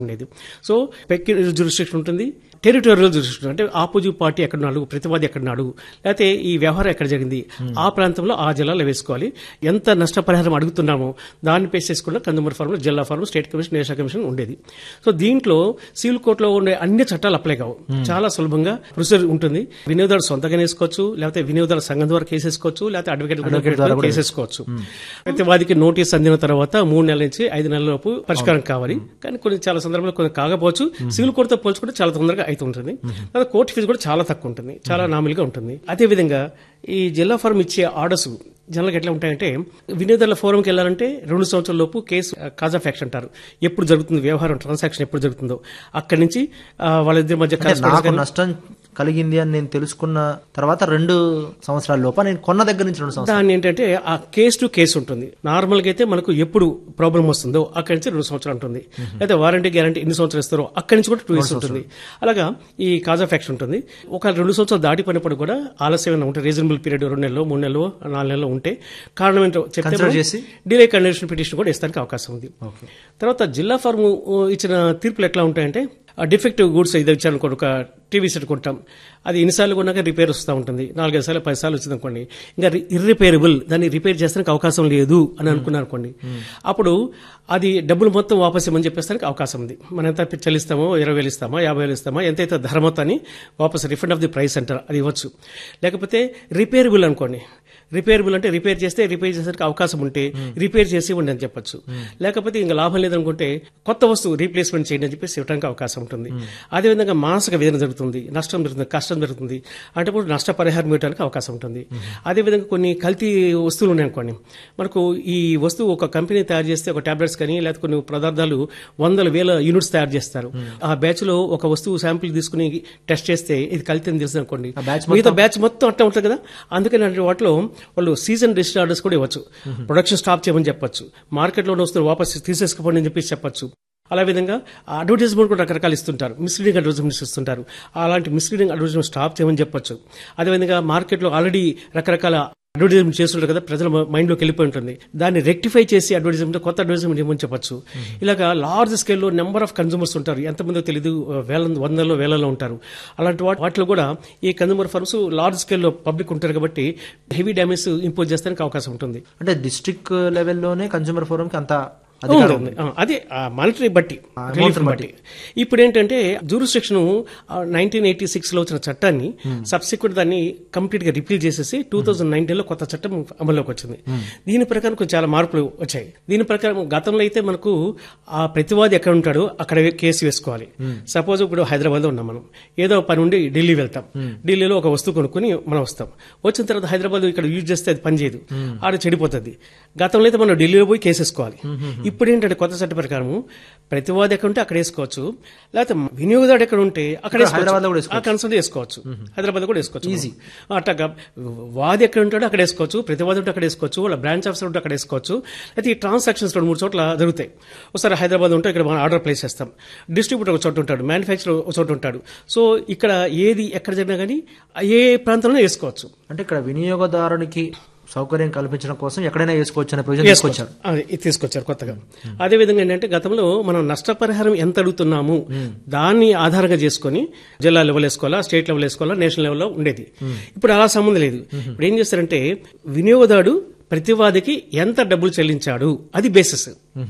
ఉండేది so peculiar jurisdiction ఉంటుంది territorial jurisdiction అంటే ఆపోజిట్ పార్టీ ఎక్కడున్నాడు ప్రతివాది ఎక్కడున్నాడు లేకపోతే ఈ వ్యవహారం ఎక్కడ జరిగింది ఆ ప్రాంతంలో ఆ జిల్లాలో వేసుకోవాలి ఎంత నష్టపరిహారం అడుగుతున్నామో దాన్ని బేస్ చేసుకున్న కన్జ్యూమర్ ఫార్మ్ జిల్లా forum state commission national commission ఉండేది సో దీంట్లో సివిల్ కోర్టులో ఉండే అన్ని చట్టాలు అప్లై కావు చాలా సులభంగా ప్రొసీజర్ ఉంటుంది వినియోగదారు సొంతంగా వేసుకోవచ్చు లేకపోతే వినియోగదారు సంఘం ద్వారా కేసు వేసుకోవచ్చు లేకపోతే అడ్వకేట్ ద్వారా కేసు వేసుకోవచ్చు ప్రతివాదికి నోటీస్ అందిన తర్వాత మూడు నెలల నుంచి ఐదు నెలల లోపు పరిష్కారం కావాలి కానీ కొన్ని చాలా సందర్భాల్లో కొన్ని కాకపోవచ్చు సివిల్ కోర్టుతో పోల్చుకుంటే చాలా తొందరగా అవుతుంటుంది తర్వాత కోర్టు ఫీజు కూడా చాలా తక్కువ ఉంటుంది చాలా నామిల్గా ఉంటుంది అదే విధంగా ఈ జిల్లా ఫారం ఇచ్చే ఆర్డర్స్ జనరల్గా ఎట్లా ఉంటాయంటే వినియోగదారుల ఫోరంకి వెళ్ళాలంటే రెండు సంవత్సరాల లోపు కేసు కాజ్ ఆఫ్ యాక్షన్ అంటారు ఎప్పుడు జరుగుతుంది వ్యవహారం ట్రాన్సాక్షన్ ఎప్పుడు జరుగుతుందో అక్కడి నుంచి ఆ, వాళ్ళిద్దరి మధ్య అంటే correspondence నాకు నష్టం కలిగింది అని నేను తెలుసుకున్న తర్వాత రెండు సంవత్సరాల లోప నేను కొన్న దగ్గర నుంచి రెండు సంవత్సరాలు దాన్ని ఏంటంటే ఆ కేసు టు కేసు ఉంటుంది నార్మల్గా అయితే మనకు ఎప్పుడు ప్రాబ్లం వస్తుందో అక్కడి నుంచి రెండు సంవత్సరాలు ఉంటుంది అయితే వారంటీ గ్యారంటీ ఎన్ని సంవత్సరాలు ఇస్తారో అక్కడి నుంచి కూడా టూ ఇయర్స్ ఉంటుంది అలాగా ఈ కాజ్ ఆఫ్ యాక్షన్ ఉంటుంది ఒక రెండు సంవత్సరాలు దాటిపోయినప్పుడు కూడా ఆలస్యమైన ఉంటుంది రీజనబుల్ పీరియడ్ రెండు నెలలు మూడు నెలలు నాలుగు నెలలు ఉంటే కారణం ఏంటో చెప్తే Consider చేసి? డిలే కండిషన్ పిటిషన్ కూడా ఇస్తానికి అవకాశం ఉంది తర్వాత జిల్లా ఫార్మ్ ఇచ్చిన తీర్పులు ఎట్లా ఉంటాయంటే డిఫెక్టివ్ గూడ్స్ ఇది ఇచ్చారనుకోండి ఒక టీవీ సెట్ కొంటాం అది ఎన్నిసార్లు కొన్నాక రిపేర్ వస్తూ ఉంటుంది నాలుగైదు సార్లు పది సార్లు వచ్చింది అనుకోండి ఇంకా ఇర్రిపేరబుల్ దాన్ని రిపేర్ చేస్తానికి అవకాశం లేదు అని అనుకున్నారు అనుకోండి అప్పుడు అది డబ్బులు మొత్తం వాపస్ ఇవ్వమని చెప్పేస్తానికి అవకాశం ఉంది మనం ఎంత చెల్లిస్తామో ఇరవై వేలు ఇస్తామా యాభై వేలు ఇస్తామా ఎంతైతే ధర మొత్తాన్ని వాపస్ రిఫండ్ ఆఫ్ ది ప్రైస్ అంటారు అది ఇవ్వచ్చు లేకపోతే రిపేరబుల్ అనుకోండి రిపేరబుల్ అంటే రిపేర్ చేస్తే రిపేర్ చేసేందుకు అవకాశం ఉంటే రిపేర్ చేసి ఇవ్వండి అని చెప్పొచ్చు లేకపోతే ఇంకా లాభం లేదనుకుంటే కొత్త వస్తువు రీప్లేస్మెంట్ చేయండి అని చెప్పేసి ఇవ్వడానికి అవకాశం ఉంటుంది అదేవిధంగా మానసిక వేదన జరుగుతుంది నష్టం జరుగుతుంది కష్టం జరుగుతుంది అంటే ఇప్పుడు నష్టపరిహారం ఇవ్వడానికి అవకాశం ఉంటుంది అదేవిధంగా కొన్ని కల్తీ వస్తువులు ఉన్నాయనుకోండి మనకు ఈ వస్తువు ఒక కంపెనీ తయారు చేస్తే ఒక టాబ్లెట్స్ కానీ లేకపోతే కొన్ని పదార్థాలు వందల వేల యూనిట్స్ తయారు చేస్తారు ఆ బ్యాచ్ లో ఒక వస్తువు శాంపిల్ తీసుకుని టెస్ట్ చేస్తే ఇది కల్తీ అని తెలుసు అనుకోండి ఆ batch మిగతా బ్యాచ్ మొత్తం అట్లా ఉంటుంది కదా అందుకని అంటే వాటిలో వాళ్ళు సీజన్ రిజిస్టర్ ఆర్డర్స్ కూడా ఇవ్వచ్చు ప్రొడక్షన్ స్టాప్ చేయమని చెప్పొచ్చు మార్కెట్లో వస్తువులు వాపస్ తీసేసుకోండి అని చెప్పి చెప్పొచ్చు అలా విధంగా అడ్వర్టైజ్మెంట్ కూడా రకరకాలు ఇస్తుంటారు మిస్లీడింగ్ అడ్వర్టైజ్మెంట్స్ ఇస్తుంటారు అలాంటి మిస్లీడింగ్ అడ్వర్టైజ్మెంట్ స్టాప్ చేయమని చెప్పొచ్చు అదేవిధంగా మార్కెట్లో ఆల్రెడీ రకరకాల అడ్వర్టైజ్మెంట్ చేస్తుంటారు కదా ప్రజల మైండ్లోకి వెళ్ళిపోయి ఉంటుంది దాన్ని రెక్టిఫై చేసి అడ్వర్టైజ్మెంట్ కొత్త అడ్వర్టైజ్మెంట్ ఇవ్వమని చెప్పొచ్చు ఇలాగా లార్జ్ స్కేల్లో నెంబర్ ఆఫ్ కన్సూమర్స్ ఉంటారు ఎంతమందో తెలియదు వేల వందల్లో వేలలో ఉంటారు అలాంటి వాటి వాటిలో కూడా ఈ కన్సూమర్ ఫర్మ్స్ లార్జ్ స్కేల్లో పబ్లిక్ ఉంటారు కాబట్టి హెవీ డ్యామేజ్ ఇంపోజ్ చేస్తానికి అవకాశం ఉంటుంది అంటే డిస్ట్రిక్ట్ లెవెల్లోనే కన్స్యూమర్ ఫోరం కి అంత అధికారం ఉంది. ఆ, అదే మానిటరీ బట్టి రిలీఫ్ బట్టి ఇప్పుడు ఏంటంటే జూరిస్ట్రిక్షన్ నైన్టీన్ ఎయిటీ సిక్స్ లో వచ్చిన చట్టాన్ని సబ్సిక్వెంట్ దాన్ని కంప్లీట్ గా రిపీల్ చేసేసి టూ థౌసండ్ నైన్టీన్ లో కొత్త చట్టం అమల్లోకి వచ్చింది దీని ప్రకారం కొంచెం చాలా మార్పులు వచ్చాయి దీని ప్రకారం గతంలో అయితే మనకు ఆ ప్రతివాది ఎక్కడ ఉంటాడో అక్కడ కేసు వేసుకోవాలి సపోజ్ ఇప్పుడు హైదరాబాద్ లో ఉన్నాం మనం ఏదో పని ఉండి ఢిల్లీ వెళ్తాం ఢిల్లీలో ఒక వస్తువు కొనుక్కొని మనం వస్తాం వచ్చిన తర్వాత హైదరాబాద్ ఇక్కడ యూజ్ చేస్తే అది పనిచేయదు ఆడ చెడిపోతుంది గతంలో అయితే మనం ఢిల్లీలో పోయి కేసు వేసుకోవాలి ఇప్పుడు ఏంటంటే కొత్త చట్ట ప్రకారం ప్రతివాది ఎక్కడ ఉంటే అక్కడ వేసుకోవచ్చు లేకపోతే వినియోగదారు ఎక్కడ ఉంటే అక్కడ హైదరాబాద్లో కూడా వేసుకోవచ్చు. ఆ కన్సల్ట్ వేసుకోవచ్చు హైదరాబాద్ కూడా వేసుకోవచ్చు ఈజీ అట్లా వాది ఎక్కడ ఉంటాడో అక్కడ వేసుకోవచ్చు ప్రతివాది ఉంటే అక్కడ వేసుకోవచ్చు వాళ్ళ బ్రాంచ్ ఆఫీసర్ ఉంటే అక్కడ వేసుకోవచ్చు అయితే ఈ ట్రాన్సాక్షన్స్ రెండు మూడు చోట్ల జరుగుతాయి ఒకసారి హైదరాబాద్ ఉంటే ఇక్కడ మనం ఆర్డర్ ప్లేస్ చేస్తాం డిస్ట్రిబ్యూటర్ ఒక చోట ఉంటాడు మ్యానుఫ్యాక్చర్ ఒక చోట ఉంటాడు సో ఇక్కడ ఏది ఎక్కడ జరిగినా కానీ ఏ ప్రాంతంలో వేసుకోవచ్చు అంటే ఇక్కడ వినియోగదారునికి సౌకర్యం కల్పించడం కోసం ఎక్కడైనా వేసుకోవచ్చు అనే ప్రయోజనం తీసుకొచ్చారు అది ఇది తీసుకొచ్చారు కొత్తగా అదే విధంగా ఏంటంటే గతంలో మనం నష్టపరిహారం ఎంత అడుగుతున్నాము దాన్ని ఆధారంగా చేసుకొని జిల్లా లెవెల్ వేసుకోవాలా స్టేట్ లెవెల్ వేసుకోవాలా నేషనల్ లెవెల్లో ఉండేది ఇప్పుడు అలా సంబంధం లేదు ఇప్పుడు ఏం చేస్తారంటే వినియోగదారుడు ప్రతివాదికి ఎంత డబ్బులు చెల్లించాడు అది బేసిస్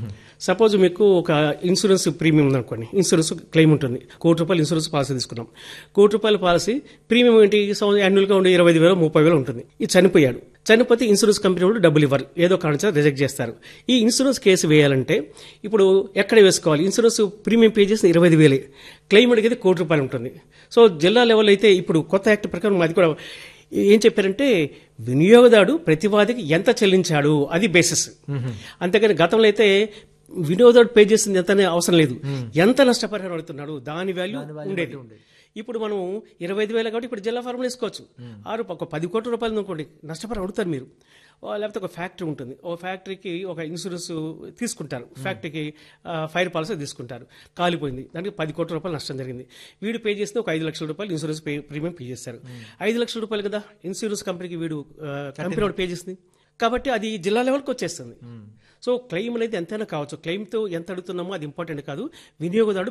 సపోజ్ మీకు ఒక ఇన్సూరెన్స్ ప్రీమియం ఉందనుకోండి ఇన్సూరెన్స్ క్లెయిమ్ ఉంటుంది కోటి రూపాయలు ఇన్సూరెన్స్ పాలసీ తీసుకున్నాం కోటి రూపాయల పాలసీ ప్రీమియం ఏంటి యాన్యువల్గా ఉండే ఇరవై ఐదు వేలు ముప్పై వేలు ఉంటుంది ఇది చనిపోయాడు చనిపోతే ఇన్సూరెన్స్ కంపెనీ వాళ్ళు డబ్బులు ఇవ్వరు ఏదో కారణం చేత రిజెక్ట్ చేస్తారు ఈ ఇన్సూరెన్స్ కేసు వేయాలంటే ఇప్పుడు ఎక్కడ వేసుకోవాలి ఇన్సూరెన్స్ ప్రీమియం పే చేసిన ఇరవై ఐదు వేలే క్లెయిమ్ అడిగేది కోటి రూపాయలు ఉంటుంది సో జిల్లా లెవెల్ అయితే ఇప్పుడు కొత్త యాక్ట్ ప్రకారం అది కూడా ఏం చెప్పారంటే వినియోగదారుడు ప్రతివాదికి ఎంత చెల్లించాడు అది బేసిస్ అంతేకాని గతంలో అయితే వినియోగదారుడు పే చేసింది ఎంత అనే అవసరం లేదు ఎంత నష్టపరిహారం అడుగుతున్నాడు దాని వాల్యూ ఉండేది ఇప్పుడు మనం ఇరవై ఐదు వేలు కాబట్టి ఇప్పుడు జిల్లా ఫార్ములు వేసుకోవచ్చు ఆరు ఒక పది కోట్ల రూపాయలు అనుకోండి నష్టపరిహారం అడుగుతారు మీరు ఓ లేకపోతే ఒక ఫ్యాక్టరీ ఉంటుంది ఓ ఫ్యాక్టరీకి ఒక ఇన్సూరెన్స్ తీసుకుంటారు ఫ్యాక్టరీకి ఆ, ఫైర్ పాలసీ తీసుకుంటారు కాలిపోయింది దానికి పది కోట్ల రూపాయలు నష్టం జరిగింది వీడు పే చేస్తే ఒక ఐదు లక్షల రూపాయలు ఇన్సూరెన్స్ పే ప్రీమియం పే చేస్తారు ఐదు లక్షల రూపాయలు కదా ఇన్సూరెన్స్ కంపెనీకి వీడు ఆ, కంపెనీ వాడు పే చేసింది కాబట్టి అది జిల్లా లెవెల్కి వచ్చేస్తుంది సో క్లెయిమ్ అనేది ఎంతైనా కావచ్చు క్లెయిమ్తో ఎంత అడుగుతున్నామో అది ఇంపార్టెంట్ కాదు వినియోగదారుడు